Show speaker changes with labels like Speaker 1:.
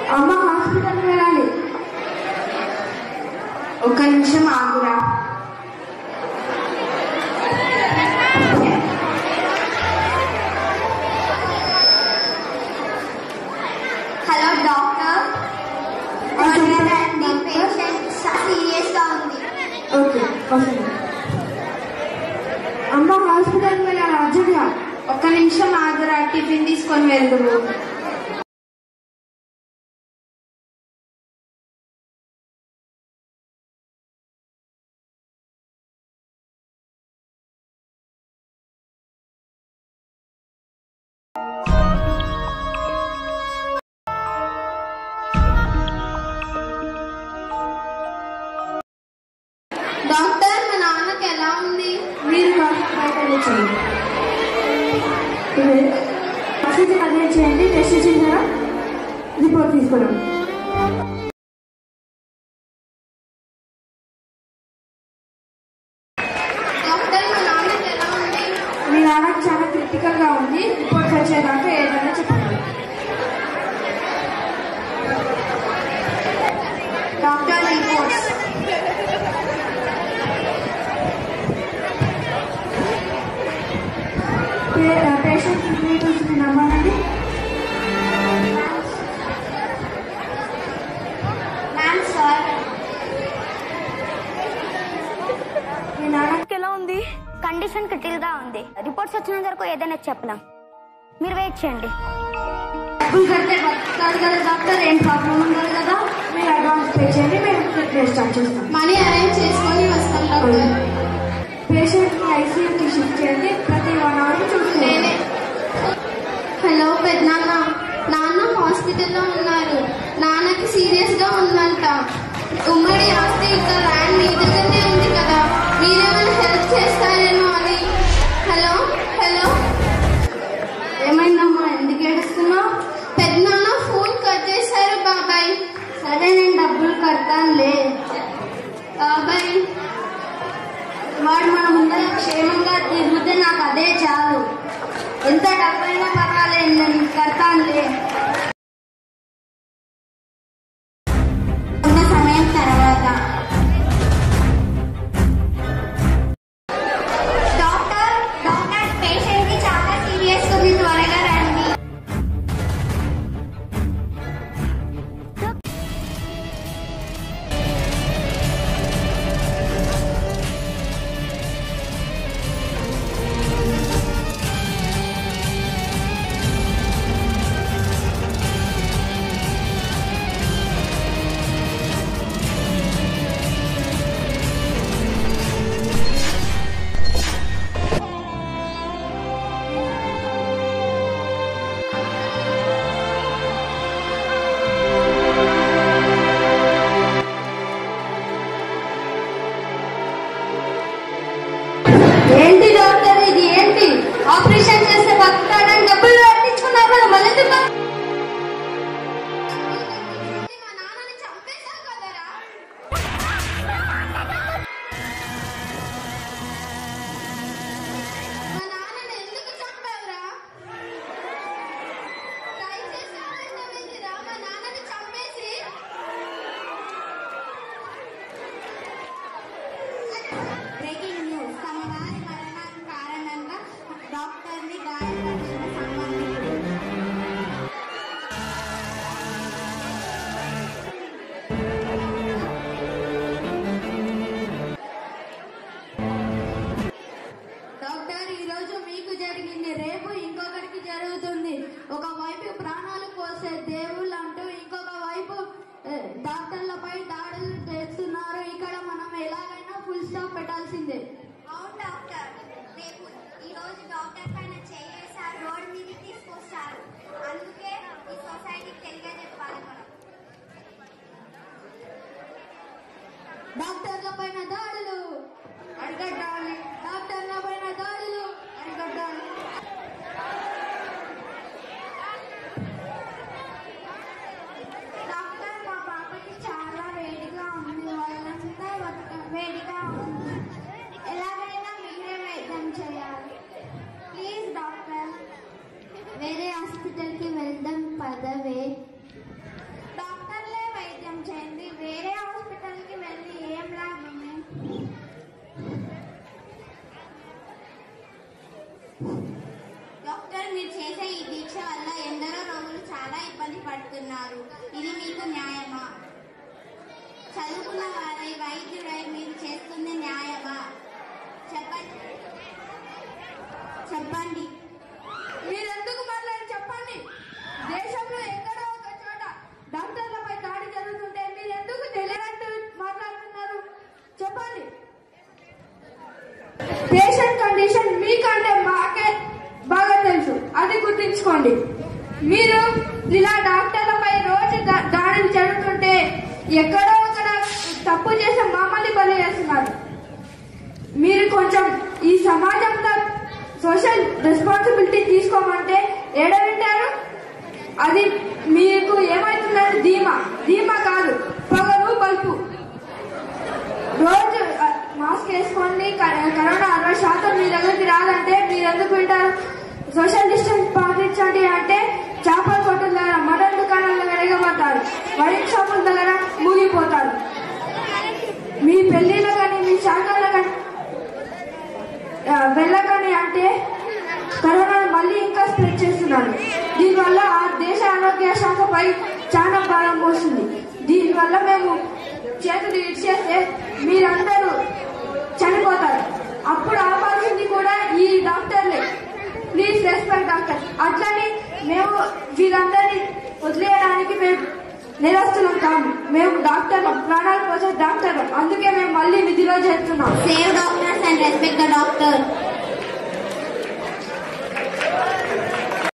Speaker 1: అమ్మ హాస్పిటల్కి వెళ్ళాలి ఒక్క నిమిషం ఆగురా
Speaker 2: హలో డాక్టర్ రండి పేషెంట్ సీరియస్ గా ఉంది
Speaker 1: ఓకే వస్తుంది అమ్మ హాస్పిటల్కి వెళ్ళాలి అర్జెంట్గా ఒక్క నిమిషం ఆగురా టిఫిన్ తీసుకొని వెళ్దురు
Speaker 2: డాక్టర్ మా నాన్నకి ఎలా ఉంది
Speaker 1: మీరు కాస్త బయట చేయండి ఆక్సిజన్ అదే చేయండి టెస్ట్ చేసారా రిపోర్ట్ తీసుకున్నాం
Speaker 2: డాక్టర్ మా నాన్నకి ఎలా ఉంది
Speaker 1: మీ నాన్నకి చాలా క్రిటికల్ గా ఉంది రిపోర్ట్స్ వచ్చేదాకా ఏదైనా చెప్పండి డాక్టర్ రిపోర్ట్స్ పేషెంట్ డీటెయిల్స్ మీ నెంబర్ అండి
Speaker 2: మ్యామ్ సార్
Speaker 1: మీ నాన్న
Speaker 3: మీకు ఎలా ఉంది కండిషన్ క్రిటికల్ గా ఉంది రిపోర్ట్స్ వచ్చినంత వరకు ఏదైనా చెప్పలేం మీరు వెయిట్ చేయండి
Speaker 1: డబ్బులు కడితే బతుకుతాడు కదా డాక్టర్ ఏం ప్రాబ్లం ఉండదు కదా మీరు అడ్వాన్స్ పే చేయండి మేము ట్రీట్మెంట్ స్టార్ట్ చేస్తాం
Speaker 2: మనీ అరేంజ్ చేసుకొని వస్తాం డాక్టర్
Speaker 1: పేషెంట్ ఐసీయూకి షిఫ్ట్ చేయండి ప్రతి వన్ అవర్ చూసుకోండి
Speaker 2: నేనే హలో పెద్దనాన్న నాన్న హాస్పిటల్లో ఉన్నారు నాన్నకి సీరియస్ గా ఉందంట ఉమ్మడి ఆస్తి ఇంకా ల్యాండ్ మీ దగ్గరనే ఉంది కదా మీరేమైనా హెల్ప్ చేస్తారేమో అని హలో హలో
Speaker 1: ఏమైందమ్మా ఎందుకు ఏడుస్తున్నావు
Speaker 2: పెద్దనాన్న ఫోన్ కట్ చేశారు బాబాయ్
Speaker 1: సరే నేను డబ్బులు కడతానులే
Speaker 2: బాబాయ్
Speaker 1: వాడు మన ముందర క్షేమంగా తిరిగితే నాకు అదే చాలు ఎంత డబ్బైనా పర్వాలేదు నేను కడతానులే
Speaker 2: కొంత సమయం తర్వాత డాక్టర్ డాక్టర్ పేషెంట్ కి చాలా సీరియస్ ఉంది త్వరగా రండి
Speaker 1: ఏంటి డాక్టర్ ఇది ఏంటి ఆపరేషన్ చేస్తే బతుకుతాడని డబ్బులు కట్టించుకున్నారు కదా మళ్ళీ ఎందుకు బతు-
Speaker 2: మా నాన్నని చంపేశావు కదరా మా నాన్నని ఎందుకు చంపావురా ట్రై చేసావేంటిరా మా నాన్నని చంపేసి బ్రేకింగ్ న్యూస్ తమ వారి మరణం కారణంగా డాక్టర్ని గాయపరిచిన సంబంధికుడు డాక్టర్ ఈ రోజు మీకు జరిగింది రేపు ఇంకొకరికి జరుగుతుంది ఒక వైపు ప్రాణాలు పోసే దేవుళ్ళు అంటూ ఇంకొక వైపు ఏ, డాక్టర్లపై దాడులు చేస్తున్నారు ఇక్కడ మనం ఎలాగైనా ఫుల్ స్టాప్ పెట్టాల్సిందే
Speaker 4: అవును డాక్టర్ రేపు ఈ రోజు డాక్టర్ పైన చేయేసారు రోడ్ మీదకి తీసుకొస్తారు అందుకే ఈ సొసైటీకి తెలియజెప్పాలి మనం
Speaker 2: డాక్టర్ల పైన దాడులు అరికట్టాలి డాక్టర్ల పైన దాడులు అరికట్టాలి
Speaker 4: డాక్టర్ మా పాపకి చాలా వేడిగా ఉంది వాళ్ళంతా బతక- వేడిగా ఉంది ఎలాగైనా మీరే వైద్యం చేయాలి ప్లీజ్ డాక్టర్ వేరే హాస్పిటల్కి వెళ్దాం పదవే చేస్తున్నారు ఇది మీకు న్యాయమా చదువుకున్న వారై వైద్యుడై మీరు చేస్తుంది న్యాయమా చెప్పండి చెప్పండి
Speaker 2: మీరెందుకు మాట్లాడి చెప్పండి దేశంలో ఎక్కడో ఒక చోట డాక్టర్లపై దాడి జరుగుతుంటే మీరు ఎందుకు తెలియనట్టు మాట్లాడుతున్నారు చెప్పండి పేషెంట్ కండిషన్ మీకంటే మాకే బాగా తెలుసు అది గుర్తుంచుకోండి మీరు ఇలా డాక్టర్లపై రోజు దా- దాడులు జరుగుతుంటే ఎక్కడో అక్కడ తప్పు చేసే మమ్మల్ని బలి చేస్తున్నారు మీరు కొంచెం ఈ సమాజంలో సోషల్ రెస్పాన్సిబిలిటీ తీసుకోమంటే ఏడ వింటారు అది మీకు ఏమవుతుందని ధీమా ధీమా కాదు పొగరు బల్పు రోజు ఆ, మాస్క్ వేసుకోండి క- కరోనా అరవై శాతం మీ దగ్గరికి రాదంటే మీరు ఎందుకు వింటారు సోషల్ డిస్టెన్స్ పాటించండి అంటే చేపల కొట్టుల దగ్గర మటన్ దుకాణాల దగ్గర ఎగబడతారు వైన్ షాపుల దగ్గర మూగిపోతారు మీ పెళ్లిలో కానీ మీ శాఖలో కానీ ఆ, వెళ్ళకండి అంటే కరోనా మళ్ళీ ఇంకా స్ప్రెడ్ చేస్తున్నారు దీనివల్ల ఆ దేశ ఆరోగ్య శాఖపై చాలా భారం పోస్తుంది దీనివల్ల మేము చేతులు ఇచ్చేస్తే మీరందరూ చనిపోతారు అప్పుడు ఆపాల్సింది కూడా ఈ డాక్టర్లే ప్లీజ్ రెస్పెక్ట్ డాక్టర్ అట్లని మేము వీరందరినీ వదిలేయడానికి మేము నిరస్తులం కాము మేము డాక్టర్లం ప్రాణాలు పోసే డాక్టర్లం అందుకే మేము మళ్ళీ విధిలో చేస్తున్నాం
Speaker 4: save doctors and respect the doctor